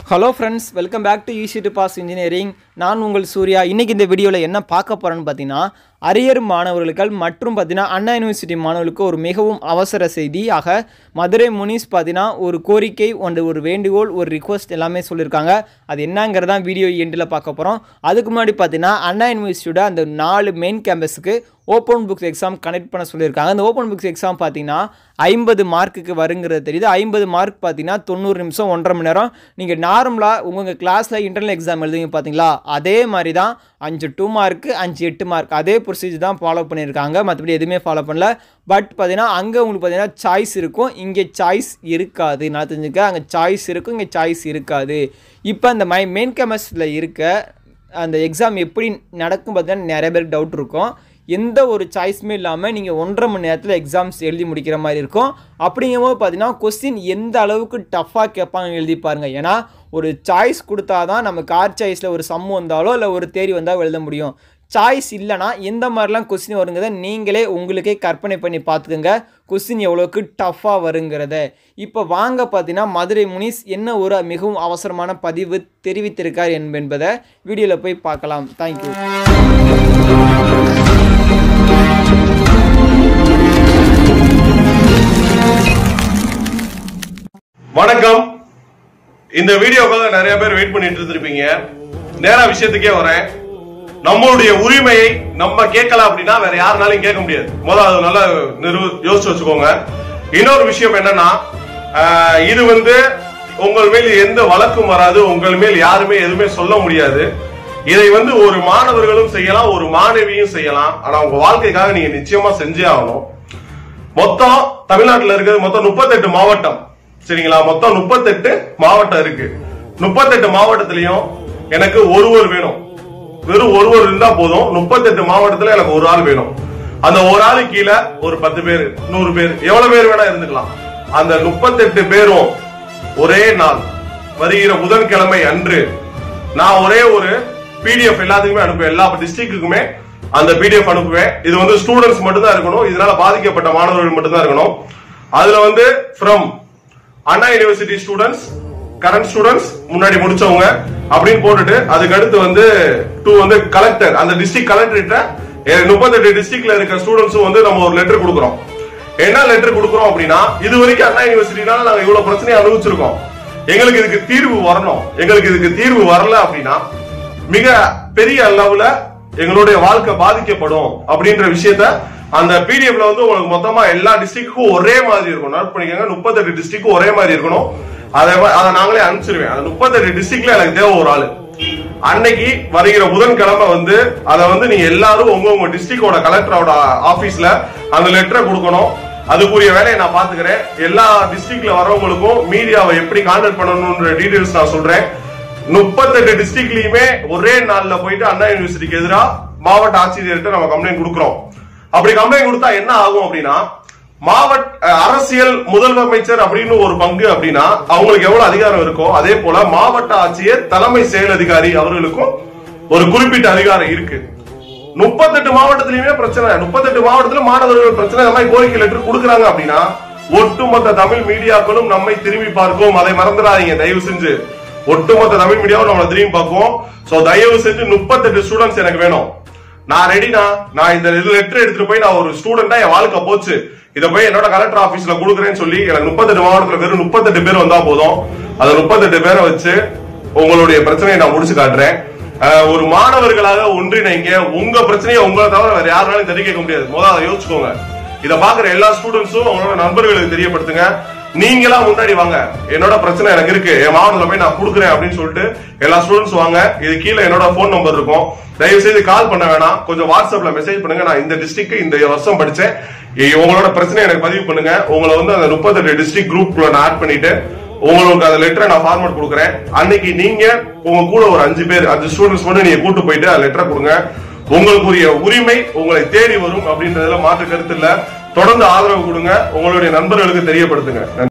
Hello friends welcome back to easy to pass engineering நான் உங்கள் சூர்யா இன்றைக்கி இந்த வீடியோவில் என்ன பார்க்க போகிறேன்னு பார்த்தீங்கன்னா அரியர் மாணவர்கள் மற்றும் பார்த்தீங்கன்னா அண்ணா யூனிவர்சிட்டி மாணவர்களுக்கு ஒரு மிகவும் அவசர செய்தி ஆக மதுரை முனிஸ் பார்த்தீங்கன்னா ஒரு கோரிக்கை ஒன்று ஒரு வேண்டுகோள் ஒரு ரிக்வஸ்ட் எல்லாமே சொல்லியிருக்காங்க அது என்னங்கிறதான் வீடியோ எண்டில் பார்க்க போகிறோம் அதுக்கு முன்னாடி பார்த்தீங்கன்னா அண்ணா யூனிவர்சிட்டியோட அந்த நாலு மெயின் கேம்பஸுக்கு ஓப்பன் புக்ஸ் எக்ஸாம் கனெக்ட் பண்ண சொல்லியிருக்காங்க அந்த ஓப்பன் புக்ஸ் எக்ஸாம் பார்த்தீங்கன்னா ஐம்பது மார்க்குக்கு வருங்கிறது தெரியுது ஐம்பது மார்க் பார்த்தீங்கன்னா தொண்ணூறு நிமிஷம் ஒன்றரை மணி நேரம் நீங்கள் நார்மலாக உங்கள் கிளாஸில் இன்டர்னல் எக்ஸாம் எழுதுவீங்க பார்த்தீங்களா அதே மாதிரி தான் அஞ்சு டூ மார்க்கு அஞ்சு எட்டு மார்க் அதே ப்ரொசீஜர் தான் ஃபாலோ பண்ணியிருக்காங்க மற்றபடி எதுவுமே ஃபாலோ பண்ணல பட் பார்த்தீங்கன்னா அங்கே உங்களுக்கு பார்த்தீங்கன்னா சாய்ஸ் இருக்கும் இங்கே சாய்ஸ் இருக்காது நான் தெரிஞ்சுக்க அங்கே சாய்ஸ் இருக்கும் இங்கே சாய்ஸ் இருக்காது இப்போ அந்த மை மெயின் கேமஸ்டில் இருக்க அந்த எக்ஸாம் எப்படி நடக்கும் பார்த்தீங்கன்னா நிறைய பேருக்கு டவுட் இருக்கும் எந்த ஒரு சாய்ஸுமே இல்லாமல் நீங்கள் ஒன்றரை மணி நேரத்தில் எக்ஸாம்ஸ் எழுதி முடிக்கிற மாதிரி இருக்கும் அப்படிங்கும்போது பார்த்தீங்கன்னா கொஸ்டின் எந்த அளவுக்கு டஃப்பாக கேட்பாங்க எழுதி பாருங்கள் ஏன்னா ஒரு சாய்ஸ் கொடுத்தா தான் நம்ம கார் சாய்ஸில் ஒரு சம் வந்தாலோ இல்லை ஒரு தேரி வந்தால் எழுத முடியும் சாய்ஸ் இல்லைனா எந்த மாதிரிலாம் கொஸ்டின் வருங்கிறத நீங்களே உங்களுக்கே கற்பனை பண்ணி பார்த்துக்கோங்க கொஸ்டின் எவ்வளோக்கு டஃப்பாக வருங்கிறத இப்போ வாங்க பார்த்தீங்கன்னா மதுரை முனிஸ் என்ன ஒரு மிகவும் அவசரமான பதிவு தெரிவித்திருக்கார் என்பதை வீடியோவில் போய் பார்க்கலாம் தேங்க்யூ வணக்கம் இந்த வீடியோக்காக நிறைய பேர் வெயிட் பண்ணிட்டு இருந்திருப்பீங்க நேரா விஷயத்துக்கே வரேன் நம்மளுடைய உரிமையை நம்ம கேட்கல அப்படின்னா வேற யாருனாலையும் கேட்க முடியாது முதல்ல அது நல்லா நிறுவ யோசிச்சு வச்சுக்கோங்க இன்னொரு விஷயம் என்னன்னா ஆஹ், இது வந்து உங்கள் மேல் எந்த வழக்கும் வராது உங்கள் மேல் யாருமே எதுவுமே சொல்ல முடியாது இதை வந்து ஒரு மாணவர்களும் செய்யலாம் ஒரு மாணவியும் செய்யலாம் ஆனா உங்க வாழ்க்கைக்காக நீங்க நிச்சயமா செஞ்சே ஆகணும் மொத்தம் தமிழ்நாட்டுல இருக்கிறது மொத்தம் முப்பத்தெட்டு மாவட்டம் சரிங்களா மொத்தம் முப்பத்தெட்டு மாவட்டம் இருக்கு முப்பத்தெட்டு மாவட்டத்திலயும் எனக்கு ஒருவர் வேணும் வெறும் ஒருவர் இருந்தா போதும் முப்பத்தெட்டு மாவட்டத்துல எனக்கு ஒரு ஆள் வேணும் அந்த ஒரு ஆளு கீழே ஒரு பத்து பேர் நூறு பேர் எவ்வளவு பேர் வேணா இருந்துக்கலாம் அந்த முப்பத்தெட்டு பேரும் ஒரே நாள் வருகிற புதன்கிழமை அன்று நான் ஒரே ஒரு பிடிஎஃப் எல்லாத்துக்குமே அனுப்புவேன் எல்லா டிஸ்ட்ரிக்ட்டுக்குமே அந்த பிடிஎஃப் அனுப்புவேன் இது வந்து ஸ்டூடெண்ட்ஸ் மட்டும் தான் இருக்கணும் இதனால பாதிக்கப்பட்ட மாணவர்கள் மட்டும் தான் இருக்கணும் அதுல வந்து from Anna university students current students முன்னாடி முடிச்சவங்க அப்படின்னு போட்டுட்டு அதுக்கு அடுத்து வந்து டூ வந்து கலெக்டர் அந்த டிஸ்ட்ரிக்ட் கலெக்டர்கிட்ட முப்பத்தெட்டு டிஸ்ட்ரிக்ட்ல இருக்க ஸ்டூடெண்ட்ஸும் வந்து நம்ம ஒரு லெட்டர் கொடுக்குறோம் என்ன லெட்டர் கொடுக்குறோம் அப்படின்னா இது வரைக்கும் அண்ணா யூனிவர்சிட்டினால நாங்க இவ்வளவு பிரச்சனையை அனுபவிச்சிருக்கோம் எங்களுக்கு இதுக்கு தீர்வு வரணும் எங்களுக்கு இதுக்கு தீர்வு வரல அப்படின்னா மிக பெரிய அளவுல எங்களுடைய வாழ்க்கை பாதிக்கப்படும் அப்படின்ற விஷயத்த அந்த பிடிஎஃப்ல வந்து உங்களுக்கு மொத்தமா எல்லா டிஸ்ட்ரிக்ட்டுக்கும் ஒரே மாதிரி இருக்கும் நோட் பண்ணிக்கோங்க முப்பத்தெட்டு டிஸ்ட்ரிக்ட்க்கும் ஒரே மாதிரி இருக்கணும் அதை வ- அதை நாங்களே அனுப்பிச்சிருவேன் அந்த முப்பத்தெட்டு டிஸ்ட்ரிக்ட்ல எனக்கு தேவை ஒரு ஆளு அன்னைக்கு வருகிற புதன்கிழமை வந்து அதை வந்து நீங்க எல்லாரும் உங்க உங்க டிஸ்ட்ரிக்டோட கலெக்டரோட ஆபீஸ்ல அந்த லெட்டரை கொடுக்கணும் அதுக்குரிய வேலையை நான் பாத்துக்கிறேன் எல்லா டிஸ்ட்ரிக்ட்ல வரவங்களுக்கும் மீடியாவை எப்படி கான்டாக்ட் பண்ணணும்ன்ற டீடைல்ஸ் நான் சொல்றேன் முப்பத்தெட்டு டிஸ்ட்ரிக்ட்லயுமே ஒரே நாள்ல போயிட்டு அண்ணா யூனிவர்சிட்டிக்கு எதிராக மாவட்ட ஆட்சியர்கிட்ட நம்ம கம்ப்ளைண்ட் கொடுக்கிறோம் அப்படி கம்ப்ளைண்ட் கொடுத்தா என்ன ஆகும் அப்படின்னா மாவட்ட அஹ், அரசியல் முதலமைச்சர் அப்படின்னு ஒரு பங்கு அப்படின்னா அவங்களுக்கு எவ்வளவு அதிகாரம் இருக்கோ அதே போல மாவட்ட ஆட்சியர் தலைமை செயல் அதிகாரி அவர்களுக்கும் ஒரு குறிப்பிட்ட அதிகாரம் இருக்கு முப்பத்தெட்டு மாவட்டத்திலயுமே பிரச்சனை முப்பத்தெட்டு மாவட்டத்துல மாணவர்கள் பிரச்சனை இந்த மாதிரி கோரிக்கை லெட்டர் கொடுக்குறாங்க அப்படின்னா ஒட்டுமொத்த தமிழ் மீடியாக்களும் நம்மை திரும்பி பார்க்கும் அதை மறந்துடாதீங்க தயவு செஞ்சு ஒட்டுமொத்த தமிழ் மீடியாவும் நம்மளை திரும்பி பார்க்கும் சோ தயவு செஞ்சு முப்பத்தெட்டு ஸ்டூடெண்ட்ஸ் எனக்கு வேணும் நான் ரெடினா நான் இந்த லெட்டர் எடுத்துட்டு போய் நான் ஒரு ஸ்டூடெண்டா என் வாழ்க்கை போச்சு இதை போய் என்னோட கலெக்டர் ஆபீஸ்ல கொடுக்குறேன்னு சொல்லி எனக்கு முப்பத்தெட்டு மாவட்டத்துல வெறும் முப்பத்தெட்டு பேர் வந்தா போதும் அந்த முப்பத்தெட்டு பேரை வச்சு உங்களுடைய பிரச்சனையை நான் முடிச்சு காட்டுறேன் அஹ், ஒரு மாணவர்களாக ஒன்றிணைங்க உங்க பிரச்சனையை உங்களை தவிர வேற யாருனாலும் தெரிவிக்க கேட்க முடியாது முதல்ல அதை யோசிச்சுக்கோங்க இதை பாக்குற எல்லா ஸ்டூடெண்ட்ஸும் அவங்களோட நண்பர்களுக்கு தெரியப்படுத்துங்க நீங்களா முன்னாடி வாங்க என்னோட பிரச்சனை எனக்கு இருக்கு என் மாவட்டத்துல போய் நான் கொடுக்குறேன் அப்படின்னு சொல்லிட்டு எல்லா ஸ்டூடெண்ட்ஸ் வாங்க இது கீழே என்னோட போன் நம்பர் இருக்கும் தயவு செய்து கால் பண்ண வேணாம் கொஞ்சம் வாட்ஸ்அப்ல மெசேஜ் பண்ணுங்க நான் இந்த டிஸ்ட்ரிக்ட் இந்த வருஷம் படிச்சேன் இ- உங்களோட பிரச்சனை எனக்கு பதிவு பண்ணுங்க உங்களை வந்து அந்த முப்பத்தெட்டு டிஸ்ட்ரிக்ட் குரூப்ல நான் ஆட் பண்ணிட்டு உங்களுக்கு அந்த லெட்டரை நான் ஃபார்மட் கொடுக்குறேன் அன்னைக்கு நீங்க உங்க கூட ஒரு அஞ்சு பேர் அஞ்சு ஸ்டூடெண்ட்ஸ் மட்டும் நீங்க கூட்டு போயிட்டு அந்த லெட்டரை கொடுங்க உங்களுக்குரிய உரிமை உங்களை தேடி வரும் அப்படின்றதுல மாற்று கருத்து இல்ல தொடர்ந்து ஆதரவு கொடுங்க உங்களுடைய நண்பர்களுக்கு தெரியப்படுத்துங்க நன்றி.